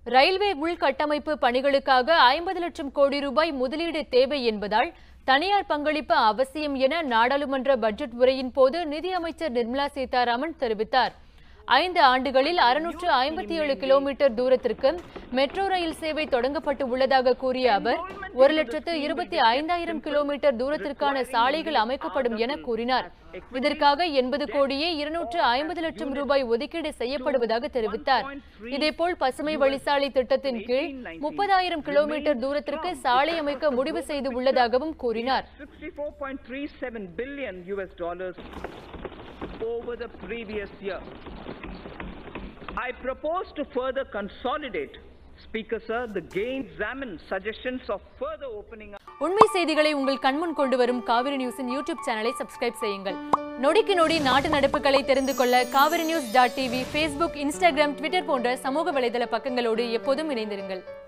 Railway உள்கட்டமைப்பு பணிகளுக்காக ஐம்பது லட்சம் கோடி ரூபாய் முதலீடு தேவை என்பதால் தனியார் பங்களிப்பு அவசியம் என நாடாளுமன்ற பட்ஜெட் உரையின் போது நிதியமைச்சர் நிர்மலா சீதாராமன் தெரிவித்தார் ஐந்து ஆண்டுகளில் அறுநூற்று ஐம்பத்தி ஏழு கிலோமீட்டர் தூரத்திற்கு மெட்ரோ ரயில் சேவை தொடங்கப்பட்டு உள்ளதாக கூறிய அவர் ஒரு லட்சத்து இருபத்தி ஐந்தாயிரம் கிலோமீட்டர் தூரத்திற்கான சாலைகள் அமைக்கப்படும் என கூறினார் இதற்காக எண்பது கோடியே இருநூற்று ஐம்பது லட்சம் ரூபாய் ஒதுக்கீடு செய்யப்படுவதாக தெரிவித்தார் இதேபோல் பசுமை வழிசாலை திட்டத்தின் கீழ் முப்பதாயிரம் கிலோமீட்டர் தூரத்திற்கு சாலை அமைக்க முடிவு செய்து உள்ளதாகவும் கூறினார் 64.37 billion US dollars over the previous year. I propose to further consolidate, Speaker Sir, the gain examine suggestions of further opening up. உண்மை செய்திகளை உங்கள் கண்முன் கொண்டு வரும் காவிரி நியூஸின் யூடியூப் சேனலை சப்ஸ்கிரைப் செய்யுங்கள் நொடிக்கு நொடி நாட்டு நடப்புகளை தெரிந்து கொள்ள Kaveri news dot TV Facebook Instagram Twitter போன்ற சமூக வலைதள பக்கங்களோடு எப்போதும் இணைந்திருங்கள்